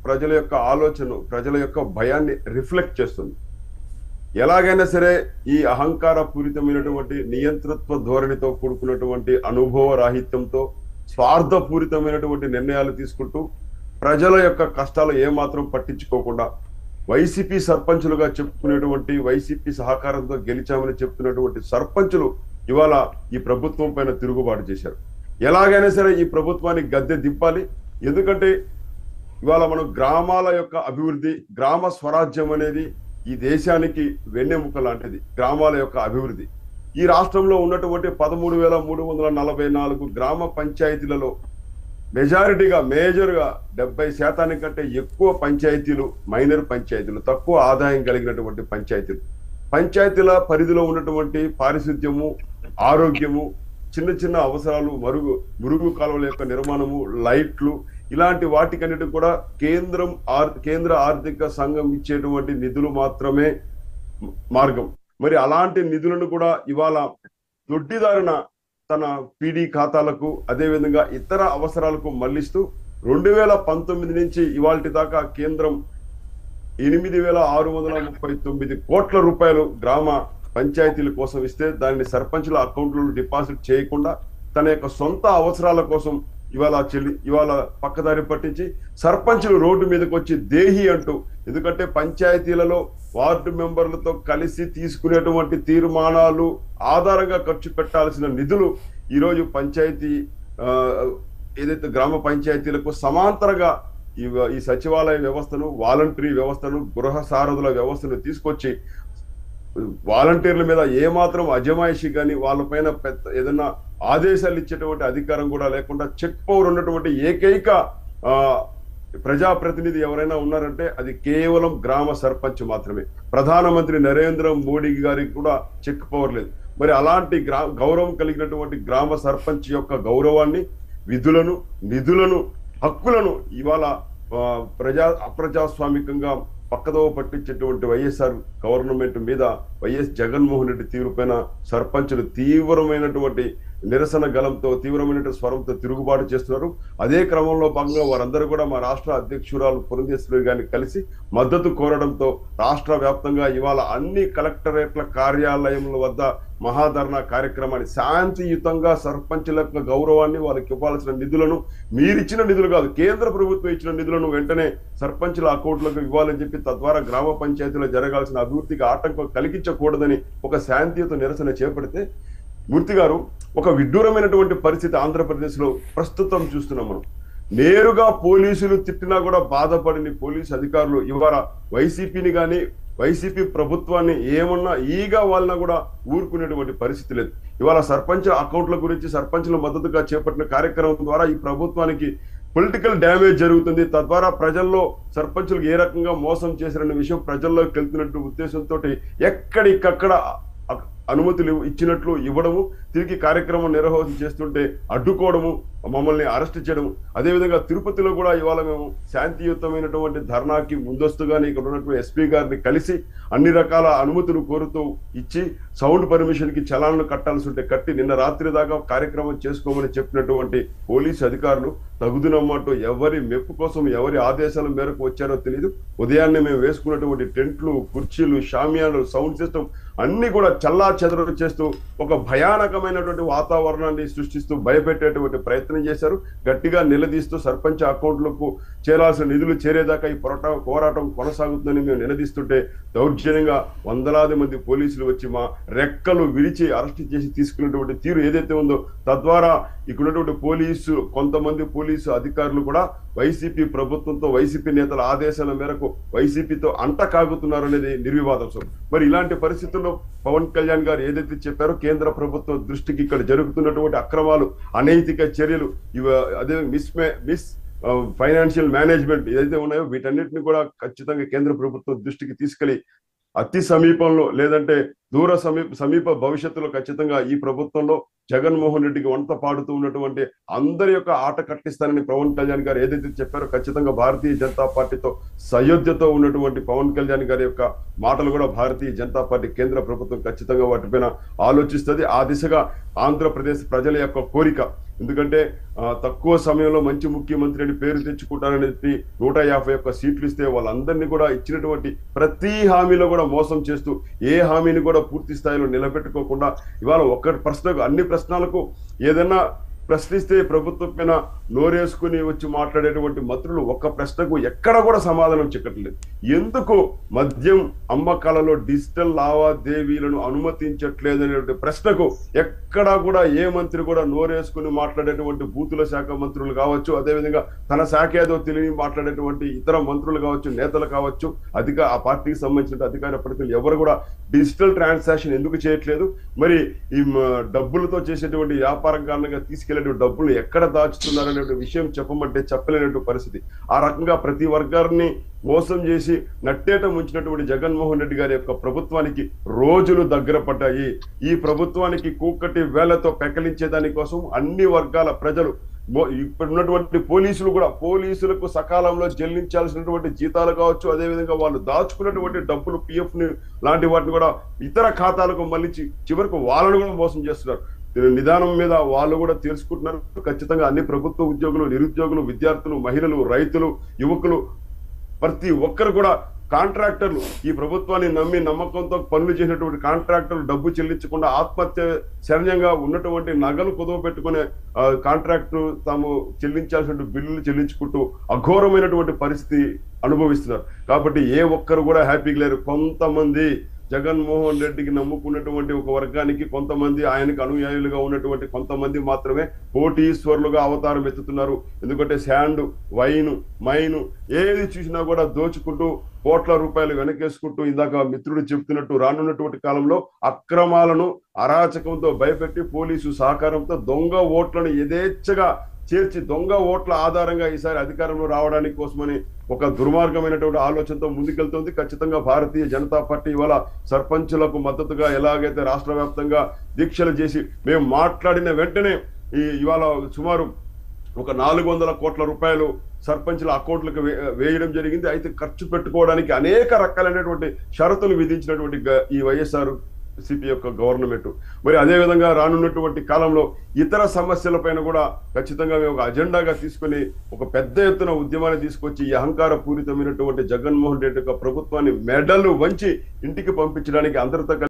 ప్రజల యొక్క ఆలోచన ప్రజల యొక్క భయాన్ని రిఫ్లెక్ట్ చేస్తుంది ఎలాగైనా సరే ఈ అహంకార పూరితమైనటువంటి నియంతృత్వ ధోరణితో కూడుకున్నటువంటి అనుభవ రాహిత్యంతో స్వార్థపూరితమైనటువంటి నిర్ణయాలు తీసుకుంటూ ప్రజల యొక్క కష్టాలు ఏమాత్రం పట్టించుకోకుండా వైసీపీ సర్పంచులుగా చెప్పుకునేటువంటి వైసీపీ సహకారంతో గెలిచామని చెప్తున్నటువంటి సర్పంచులు ఇవాళ ఈ ప్రభుత్వం పైన తిరుగుబాటు చేశారు ఎలాగైనా సరే ఈ ప్రభుత్వాన్ని గద్దె దింపాలి ఎందుకంటే ఇవాళ మనం గ్రామాల యొక్క అభివృద్ధి గ్రామ స్వరాజ్యం అనేది ఈ దేశానికి వెన్నెముక లాంటిది గ్రామాల యొక్క అభివృద్ధి ఈ రాష్ట్రంలో ఉన్నటువంటి పదమూడు వేల మూడు వందల నలభై నాలుగు గ్రామ పంచాయతీలలో మెజారిటీగా మేజర్గా డెబ్బై శాతానికంటే ఎక్కువ పంచాయతీలు మైనర్ పంచాయతీలు తక్కువ ఆదాయం కలిగినటువంటి పంచాయతీలు పంచాయతీల పరిధిలో ఉన్నటువంటి పారిశుద్ధ్యము ఆరోగ్యము చిన్న చిన్న అవసరాలు మరుగు మురుగు కాలువల యొక్క నిర్మాణము లైట్లు ఇలాంటి వాటికన్నిటి కూడా కేంద్రం ఆర్ కేంద్ర ఆర్థిక సంఘం ఇచ్చేటువంటి నిధులు మాత్రమే మార్గం మరి అలాంటి నిధులను కూడా ఇవాళ దొడ్డిదారిన తన పీడీ ఖాతాలకు అదే విధంగా ఇతర అవసరాలకు మళ్లిస్తూ రెండు వేల పంతొమ్మిది నుంచి ఇవాళ దాకా కేంద్రం ఎనిమిది వేల ఆరు వందల ముప్పై తొమ్మిది కోట్ల రూపాయలు గ్రామ పంచాయతీల కోసం ఇస్తే దానిని సర్పంచుల అకౌంట్లలో డిపాజిట్ చేయకుండా తన యొక్క సొంత అవసరాల కోసం ఇవాళ చెల్లి ఇవాళ పక్కదారి పట్టించి సర్పంచులు రోడ్డు మీదకి వచ్చి దేహి అంటూ ఎందుకంటే పంచాయతీలలో వార్డు మెంబర్లతో కలిసి తీసుకునేటువంటి తీర్మానాలు ఆధారంగా ఖర్చు పెట్టాల్సిన నిధులు ఈరోజు పంచాయతీ ఆ, ఏదైతే గ్రామ పంచాయతీలకు సమాంతరంగా ఈ వ- ఈ సచివాలయ వ్యవస్థను వాలంటరీ వ్యవస్థను గృహ సారథుల వ్యవస్థను తీసుకొచ్చి వాలంటీర్ల మీద ఏమాత్రం అజమాయిషి కానీ వాళ్ళపైన పెద్ద ఏదైనా ఆదేశాలు ఇచ్చేటువంటి అధికారం కూడా లేకుండా చెక్ పవర్ ఉన్నటువంటి ఏకైక ఆ, ప్రజాప్రతినిధి ఎవరైనా ఉన్నారంటే అది కేవలం గ్రామ సర్పంచ్ మాత్రమే ప్రధానమంత్రి నరేంద్ర మోడీ గారికి కూడా చెక్ పవర్ లేదు మరి అలాంటి గ్రా గౌరవం కలిగినటువంటి గ్రామ సర్పంచ్ యొక్క గౌరవాన్ని విధులను నిధులను హక్కులను ఇవాళ ఆ, ప్రజా అప్రజాస్వామికంగా పక్కదోవ పట్టించేటువంటి వైఎస్ఆర్ గవర్నమెంట్ మీద వైఎస్ జగన్మోహన్ రెడ్డి తీరుపైన సర్పంచులు తీవ్రమైనటువంటి నిరసన గలంతో తీవ్రమైన స్వరంతో తిరుగుబాటు చేస్తున్నారు అదే క్రమంలో భాగంగా వారందరూ కూడా మా రాష్ట్ర అధ్యక్షురాలు పురంధేశ్వరి గారిని కలిసి మద్దతు కోరడంతో రాష్ట్ర వ్యాప్తంగా ఇవాళ అన్ని కలెక్టరేట్ల కార్యాలయముల వద్ద మహాధర్నా కార్యక్రమాన్ని శాంతియుతంగా సర్పంచుల యొక్క గౌరవాన్ని వాళ్ళకి ఇవ్వాల్సిన నిధులను మీరిచ్చిన నిధులు కాదు కేంద్ర ప్రభుత్వం ఇచ్చిన నిధులను వెంటనే సర్పంచుల అకౌంట్లకు ఇవ్వాలని చెప్పి తద్వారా గ్రామ పంచాయతీలో జరగాల్సిన అభివృద్ధికి ఆటంకం కలిగించకూడదని ఒక శాంతియుత నిరసన చేపడితే మూర్తి గారు ఒక విడ్డూరమైనటువంటి పరిస్థితి ఆంధ్రప్రదేశ్ లో ప్రస్తుతం చూస్తున్నాం మనం నేరుగా పోలీసులు తిట్టినా కూడా బాధపడిన పోలీసు అధికారులు ఇవాళ వైసీపీని కానీ వైసీపీ ప్రభుత్వాన్ని ఏమన్నా ఈగా వాళ్ళని కూడా ఊరుకునేటువంటి పరిస్థితి లేదు ఇవాళ సర్పంచ్ అకౌంట్ల గురించి సర్పంచ్ల మద్దతుగా చేపట్టిన కార్యక్రమం ద్వారా ఈ ప్రభుత్వానికి పొలిటికల్ డ్యామేజ్ జరుగుతుంది తద్వారా ప్రజల్లో సర్పంచులకు ఏ రకంగా మోసం చేశారనే విషయం ప్రజల్లోకి వెళ్తున్నట్టు ఉద్దేశంతో ఎక్కడికక్కడ అ- అనుమతులు ఇచ్చినట్లు ఇవ్వడము తిరిగి కార్యక్రమం నిర్వహణ చేస్తుంటే అడ్డుకోవడము మమ్మల్ని అరెస్ట్ చేయడం అదేవిధంగా తిరుపతిలో కూడా ఇవాళ మేము శాంతియుతమైనటువంటి ధర్నాకి ముందస్తుగానే ఇక్కడ ఉన్నటువంటి ఎస్పీ గారిని కలిసి అన్ని రకాల అనుమతులు కోరుతూ ఇచ్చి సౌండ్ పర్మిషన్ కి చలాన్లు కట్టాల్సి ఉంటే కట్టి నిన్న రాత్రి దాకా కార్యక్రమం చేసుకోమని చెప్పినటువంటి పోలీసు అధికారులు తగుదునమ్మంటూ ఎవరి మెప్పు కోసం ఎవరి ఆదేశాల మేరకు వచ్చారో తెలియదు ఉదయాన్నే మేము వేసుకున్నటువంటి టెంట్లు కుర్చీలు షామియాలు సౌండ్ సిస్టమ్ అన్ని కూడా చల్లా చెదరు చేస్తూ ఒక భయానకమైనటువంటి వాతావరణాన్ని సృష్టిస్తూ భయపెట్టేటువంటి ప్రయత్నం చేశారు గట్టిగా నిలదీస్తూ సర్పంచ్ అకౌంట్లకు చేరాల్సిన నిధులు చేరేదాకా ఈ పోరాట పోరాటం కొనసాగుతుందని మేము నిలదీస్తుంటే దౌర్జన్యంగా వందలాది మంది పోలీసులు వచ్చి మా రెక్కలు విరిచి అరెస్ట్ చేసి తీసుకున్నటువంటి తీరు ఏదైతే ఉందో తద్వారా ఇక్కడ ఉన్నటువంటి పోలీసు కొంతమంది పోలీసు అధికారులు కూడా వైసీపీ ప్రభుత్వంతో వైసీపీ నేతల ఆదేశాల మేరకు వైసీపీతో అంట కాగుతున్నారు అనేది నిర్వివాదం మరి ఇలాంటి పరిస్థితుల్లో పవన్ కళ్యాణ్ గారు ఏదైతే చెప్పారో కేంద్ర ప్రభుత్వం దృష్టికి ఇక్కడ జరుగుతున్నటువంటి అక్రమాలు అనైతిక చర్యలు ఇవ అదే మిస్ మిస్ ఫైనాన్షియల్ మేనేజ్మెంట్ ఏదైతే ఉన్నాయో వీటన్నిటిని కూడా ఖచ్చితంగా కేంద్ర ప్రభుత్వం దృష్టికి తీసుకెళ్లి అతి సమీపంలో లేదంటే దూర సమీప సమీప భవిష్యత్తులో ఖచ్చితంగా ఈ ప్రభుత్వంలో జగన్మోహన్ రెడ్డికి వంట పాడుతూ ఉన్నటువంటి అందరి యొక్క ఆట కట్టిస్తానని పవన్ కళ్యాణ్ గారు ఏదైతే చెప్పారో ఖచ్చితంగా భారతీయ జనతా పార్టీతో సయోధ్యతో ఉన్నటువంటి పవన్ కళ్యాణ్ గారి యొక్క మాటలు కూడా భారతీయ జనతా పార్టీ కేంద్ర ప్రభుత్వం ఖచ్చితంగా వాటిపైన ఆలోచిస్తుంది ఆ దిశగా ఆంధ్రప్రదేశ్ ప్రజల యొక్క కోరిక ఎందుకంటే ఆ, తక్కువ సమయంలో మంచి ముఖ్యమంత్రి అని పేరు తెచ్చుకుంటారని చెప్పి నూట యాభై ఒక్క సీట్లు ఇస్తే వాళ్ళందరినీ కూడా ఇచ్చినటువంటి ప్రతి హామీలో కూడా మోసం చేస్తూ ఏ హామీని కూడా పూర్తి స్థాయిలో నిలబెట్టుకోకుండా ఇవాళ ఒక్క ప్రశ్నకు అన్ని ప్రశ్నలకు ఏదైనా ప్రశ్నిస్తే ప్రభుత్వం పైన నోరేసుకుని వచ్చి మాట్లాడేటువంటి మంత్రులు ఒక్క ప్రశ్నకు ఎక్కడ కూడా సమాధానం చిక్కట్లేదు ఎందుకు మద్యం అమ్మకాలలో డిజిటల్ లావాదేవీలను అనుమతించట్లేదు అనేటువంటి ప్రశ్నకు ఎక్కడా కూడా ఏ మంత్రి కూడా నోరేసుకుని మాట్లాడేటువంటి బూతుల శాఖ మంత్రులు కావచ్చు అదేవిధంగా తన శాఖ ఏదో తెలియని మాట్లాడేటువంటి ఇతర మంత్రులు కావచ్చు నేతలు కావచ్చు అధిక ఆ పార్టీకి సంబంధించిన అధికార ప్రతినిధులు ఎవరు కూడా డిజిటల్ ట్రాన్సాక్షన్ ఎందుకు చేయట్లేదు మరి ఈ మ- డబ్బులతో చేసేటువంటి వ్యాపారం కారణంగా తీసుకెళ్లేటువంటి డబ్బులు ఎక్కడ దాచుతున్నారనే విషయం చెప్పమంటే చెప్పలేనటువంటి పరిస్థితి ఆ రకంగా ప్రతి వర్గాన్ని మోసం చేసి నట్టేట ముంచినటువంటి జగన్మోహన్ రెడ్డి గారి యొక్క ప్రభుత్వానికి రోజులు దగ్గర పడ్డాయి ఈ ప్రభుత్వానికి కూకటి వేలతో పెకలించే దానికోసం అన్ని వర్గాల ప్రజలు మో- ఇప్పుడు ఉన్నటువంటి పోలీసులు కూడా పోలీసులకు సకాలంలో చెల్లించాల్సినటువంటి జీతాలు కావచ్చు అదేవిధంగా వాళ్ళు దాచుకున్నటువంటి డబ్బులు పిఎఫ్ ని లాంటి వాటిని కూడా ఇతర ఖాతాలకు మళ్ళించి చివరకు వాళ్ళను కూడా మోసం చేస్తున్నారు దీని నిదానం మీద వాళ్ళు కూడా తెలుసుకుంటున్నారు ఖచ్చితంగా అన్ని ప్రభుత్వ ఉద్యోగులు నిరుద్యోగులు విద్యార్థులు మహిళలు రైతులు యువకులు ప్రతి ఒక్కరు కూడా కాంట్రాక్టర్లు ఈ ప్రభుత్వాన్ని నమ్మి నమ్మకంతో పనులు చేసినటువంటి కాంట్రాక్టర్లు డబ్బు చెల్లించకుండా ఆత్మహత్య శరణ్యంగా ఉన్నటువంటి నగలు కుదవ పెట్టుకునే ఆ, కాంట్రాక్టు తాము చెల్లించాల్సిన బిల్లులు చెల్లించుకుంటూ అఘోరమైనటువంటి పరిస్థితి అనుభవిస్తున్నారు కాబట్టి ఏ ఒక్కరు కూడా హ్యాపీగా లేరు కొంతమంది జగన్మోహన్ రెడ్డికి నమ్ముకున్నటువంటి ఒక వర్గానికి కొంతమంది ఆయనకు అనుయాయులుగా ఉన్నటువంటి కొంతమంది మాత్రమే కోటీశ్వరులుగా అవతారం ఎత్తుతున్నారు ఎందుకంటే శాండ్ వైన్ మైన్ ఏది చూసినా కూడా దోచుకుంటూ కోట్ల రూపాయలు వెనకేసుకుంటూ ఇందాక మిత్రుడు చెప్తున్నట్టు రానున్నటువంటి కాలంలో అక్రమాలను అరాచకంతో భయపెట్టి పోలీసు సహకారంతో దొంగ ఓట్లను యథేచ్ఛగా చేర్చి దొంగ ఓట్ల ఆధారంగా ఈసారి అధికారంలో రావడానికి కోసమని ఒక దుర్మార్గమైనటువంటి ఆలోచనతో ముందుకెళ్తుంది ఖచ్చితంగా భారతీయ జనతా పార్టీ ఇవాళ సర్పంచులకు మద్దతుగా ఎలాగైతే రాష్ట్ర వ్యాప్తంగా దీక్షలు చేసి మేము మాట్లాడిన వెంటనే ఈ ఇవాళ సుమారు ఒక నాలుగు వందల కోట్ల రూపాయలు సర్పంచుల అకౌంట్లకు వే- వేయడం జరిగింది అయితే ఖర్చు పెట్టుకోవడానికి అనేక రకాలైనటువంటి షరతులు విధించినటువంటి గ- ఈ వైఎస్ఆర్ సిపి యొక్క గవర్నమెంట్ మరి అదే విధంగా రానున్నటువంటి కాలంలో ఇతర సమస్యలపైన కూడా ఖచ్చితంగా మేము ఒక అజెండాగా తీసుకొని ఒక పెద్ద ఎత్తున ఉద్యమాన్ని తీసుకొచ్చి ఈ అహంకార పూరితమైనటువంటి జగన్మోహన్ రెడ్డి యొక్క ప్రభుత్వాన్ని మెడలు వంచి ఇంటికి పంపించడానికి అందరితో కలిసి